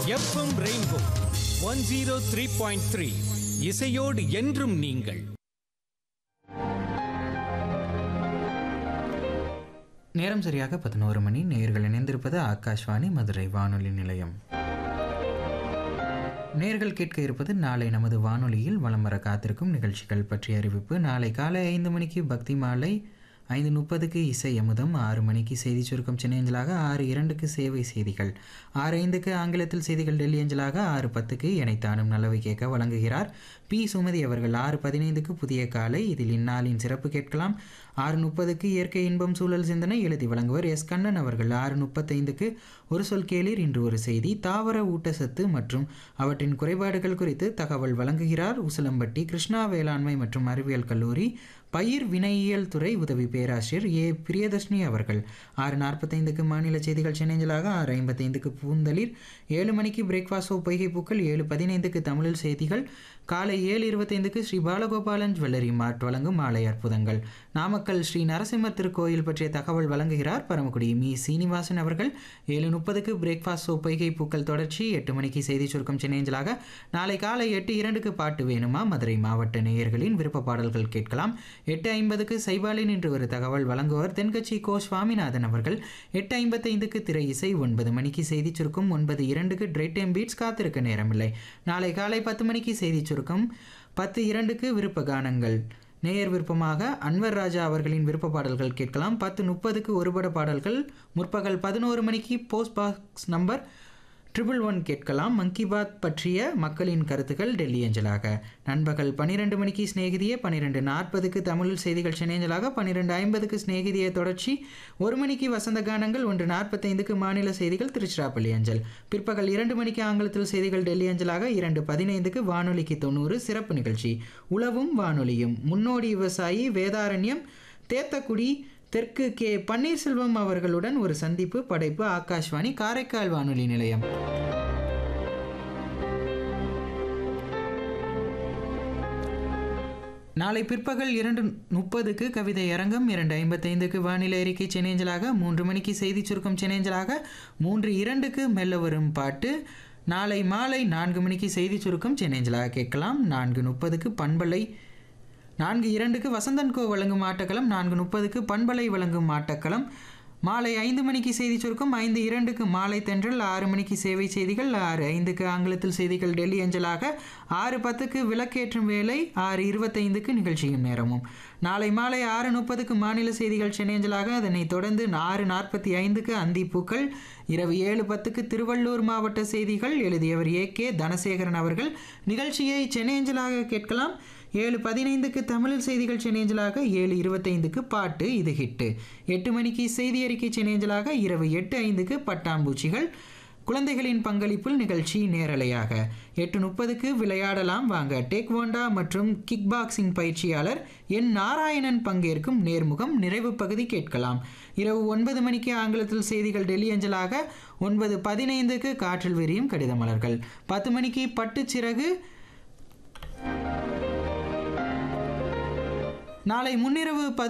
FM rainbow one zero three point three இசையோடு என்றும் நீங்கள் நேரம் சரியாக பதினோரு மணி நேர்கள் இணைந்திருப்பது ஆகாஷ்வாணி மதுரை வானொலி நிலையம் நேர்கள் கேட்க இருப்பது நாளை நமது வானொலியில் வலம் வர காத்திருக்கும் நிகழ்ச்சிகள் பற்றிய அறிவிப்பு நாளை காலை ஐந்து மணிக்கு பக்தி மாலை ஐந்து முப்பதுக்கு இசை அமுதம் ஆறு மணிக்கு செய்தி சுருக்கம் சென்னையஞ்சலாக ஆறு இரண்டுக்கு சேவை செய்திகள் ஆறு ஐந்துக்கு ஆங்கிலத்தில் செய்திகள் டெல்லி அஞ்சலாக ஆறு பத்துக்கு இணைத்தானும் நல்லவை கேட்க வழங்குகிறார் பி சுமதி அவர்கள் ஆறு பதினைந்துக்கு புதிய காலை இதில் இந்நாளின் சிறப்பு கேட்கலாம் ஆறு முப்பதுக்கு இயற்கை இன்பம் சூழல் சிந்தனை எழுதி வழங்குவர் எஸ் கண்ணன் அவர்கள் ஆறு முப்பத்தைந்துக்கு ஒரு சொல் கேளீர் இன்று ஒரு செய்தி தாவர ஊட்டச்சத்து மற்றும் அவற்றின் குறைபாடுகள் குறித்து தகவல் வழங்குகிறார் உசிலம்பட்டி கிருஷ்ணா வேளாண்மை மற்றும் அறிவியல் கல்லூரி பயிர் வினையியல் துறை உதவி பேராசிரியர் ஏ பிரியதர்ஷினி அவர்கள் ஆறு நாற்பத்தைந்துக்கு மாநில செய்திகள் சென்னைஞ்சலாக ஆறு ஐம்பத்தைந்துக்கு பூந்தளிர் ஏழு மணிக்கு பிரேக்ஃபாஸ்ட் பொய்கை பூக்கள் ஏழு பதினைந்துக்கு தமிழில் செய்திகள் காலை ஏழு இருபத்தைந்துக்கு ஸ்ரீ பாலகோபாலன் ஜுவல்லரி மார்ட் வழங்கும் மாலை அற்புதங்கள் நாமக்கல் ஸ்ரீ நரசிம்மர் திருக்கோயில் பற்றிய தகவல் வழங்குகிறார் பரமக்குடி மீ சீனிவாசன் அவர்கள் ஏழு முப்பதுக்கு பிரேக்ஃபாஸ்ட் பொய்கை பூக்கள் தொடர்ச்சி எட்டு மணிக்கு செய்தி சுருக்கம் சென்னைஞ்சலாக நாளை காலை எட்டு இரண்டுக்கு பாட்டு வேணுமா மதுரை மாவட்ட நேயர்களின் விருப்ப பாடல்கள் கேட்கலாம் எட்டு ஐம்பதுக்கு சைபாலின் என்று ஒரு தகவல் வழங்குவர் தென்கட்சி கோ சுவாமிநாதன் அவர்கள் எட்டு ஐம்பத்தைந்துக்கு திரை இசை ஒன்பது மணிக்கு செய்தி சுருக்கம் ஒன்பது இரண்டுக்கு டிரைட் டைம் பீட்ஸ் காத்திருக்க நேரமில்லை நாளை காலை பத்து மணிக்கு செய்தி சுருக்கம் பத்து இரண்டுக்கு விருப்ப கானங்கள் நேயர் விருப்பமாக அன்வர் ராஜா அவர்களின் விருப்ப பாடல்கள் கேட்கலாம் பத்து முப்பதுக்கு ஒருபட பாடல்கள் முற்பகல் பதினோரு மணிக்கு post box number triple one கேட்கலாம் மங்கி பாத் பற்றிய மக்களின் கருத்துக்கள் டெல்லி அஞ்சலாக நண்பகல் பன்னிரெண்டு மணிக்கு சிநேகிதிய பன்னிரெண்டு நாற்பதுக்கு தமிழில் செய்திகள் சென்னைஞ்சலாக பன்னிரெண்டு ஐம்பதுக்கு சிநேகிதிய தொடர்ச்சி ஒரு மணிக்கு வசந்த கானங்கள் ஒன்று நாற்பத்தைந்துக்கு மாநில செய்திகள் திருச்சிராப்பள்ளி அஞ்சல் பிற்பகல் இரண்டு மணிக்கு ஆங்கிலத்தில் செய்திகள் டெல்லி அஞ்சலாக இரண்டு பதினைந்துக்கு வானொலிக்கு தொண்ணூறு சிறப்பு நிகழ்ச்சி உளவும் வானொலியும் முன்னோடி விவசாயி வேதாரண்யம் தேத்தக்குடி தெற்கு கே பன்னீர்செல்வம் அவர்களுடன் ஒரு சந்திப்பு படைப்பு ஆகாஷ்வாணி காரைக்கால் வானொலி நிலையம் நாளை பிற்பகல் இரண்டு முப்பதுக்கு கவிதை அரங்கம் இரண்டு ஐம்பத்தைந்துக்கு வானிலை அறிக்கை சென்னைஞ்சலாக மூன்று மணிக்கு செய்தி சுருக்கம் சென்னைஞ்சலாக மூன்று இரண்டுக்கு மெல்ல வரும் பாட்டு நாளை மாலை நான்கு மணிக்கு செய்தி சுருக்கம் சென்னைஞ்சலாக கேட்கலாம் நான்கு முப்பதுக்கு பண்பலை நான்கு இரண்டுக்கு வசந்தன் கோ வழங்கும் ஆட்டக்களம் நான்கு முப்பதுக்கு பண்பலை வழங்கும் ஆட்டக்களம் மாலை ஐந்து மணிக்கு செய்தி சுருக்கம் ஐந்து இரண்டுக்கு மாலை தென்றல் ஆறு மணிக்கு சேவை செய்திகள் ஆறு ஐந்துக்கு ஆங்கிலத்தில் செய்திகள் டெல்லி அஞ்சலாக ஆறு பத்துக்கு விளக்கேற்றும் வேலை ஆறு இருபத்தைந்துக்கு நிகழ்ச்சியும் நேரமும் நாளை மாலை ஆறு முப்பதுக்கு மாநில செய்திகள் சென்னையஞ்சலாக அதனைத் தொடர்ந்து ஆறு நாற்பத்தி ஐந்துக்கு அந்திப்பூக்கள் இரவு ஏழு பத்துக்கு திருவள்ளூர் மாவட்ட செய்திகள் எழுதியவர் ஏ கே தனசேகரன் அவர்கள் நிகழ்ச்சியை சென்னையஞ்சலாக கேட்கலாம் ஏழு பதினைந்துக்கு தமிழில் செய்திகள் சென்னையஞ்சலாக ஏழு இருபத்தைந்துக்கு பாட்டு இது ஹிட்டு எட்டு மணிக்கு செய்தி அறிக்கை சென்னையஞ்சலாக இரவு எட்டு ஐந்துக்கு பட்டாம்பூச்சிகள் குழந்தைகளின் பங்களிப்பில் நிகழ்ச்சி நேரலையாக எட்டு முப்பதுக்கு விளையாடலாம் வாங்க டேக்வாண்டா மற்றும் கிக் பாக்ஸிங் பயிற்சியாளர் என் நாராயணன் பங்கேற்கும் நேர்முகம் நிறைவு பகுதி கேட்கலாம் இரவு ஒன்பது மணிக்கு ஆங்கிலத்தில் செய்திகள் டெல்லி அஞ்சலாக ஒன்பது பதினைந்துக்கு காற்றில் விரியும் கடித மலர்கள் பத்து மணிக்கு பட்டுச்சிறகு நாளை முன்னிரவு பதி